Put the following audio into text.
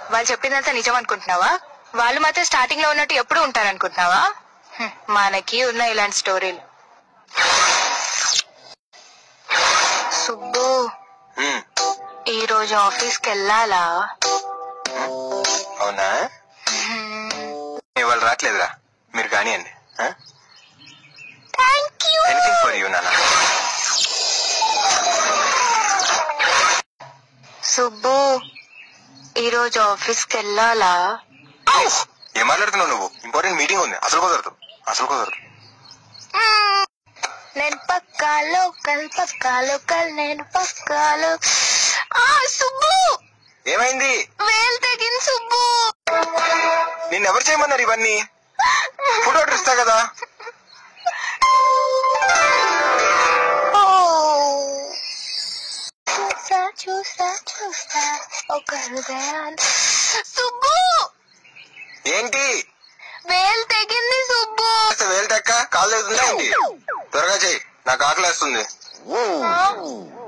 వాళ్ళు చెప్పిందంతా నిజం అనుకుంటున్నావా వాళ్ళు మాత్రం స్టార్టింగ్ లో ఉన్నట్టు ఎప్పుడు ఉంటారనుకుంటున్నావా హ్మ్, మనకి ఉన్న ఇలాంటి స్టోరీలు సుబ్బు ఉమ్, ఈ రోజు ఆఫీస్ కి వెళ్ళాలా అవునా ఇవాళ రావట్లేదురా మీరు కానివ్వండి thank you anything for you నాన్న సుబ్బు ఈ రోజు ఆఫీస్ కి వెళ్ళాలా ఏం మాట్లాడుతున్నావు నువ్వు ఇంపార్టెంట్ మీటింగ్ ఉంది అసలు కుదరదు అసలు కుదరదు నేను పక్కా లోకల్ పక్కా లోకల్ నేను పక్కా లో ఆ సుబ్బు ఏమైంది వేలు తెగింది సుబ్బు నిన్ను ఎవరు చేయమన్నారు ఇవన్నీ ఫుడ్ ఆర్డర్ ఇస్తా కదా ఓ. చూసా చూసా చూసా ఒక హృదయాన్ని సుబ్బు ఏంటి వేలు తెగింది సుబ్బు కాస్త వేలు తక్క కాలు తెగుతుందా ఏంటి త్వరగా చెయ్యి నాకు ఆకలి వేస్తుంది ఆ?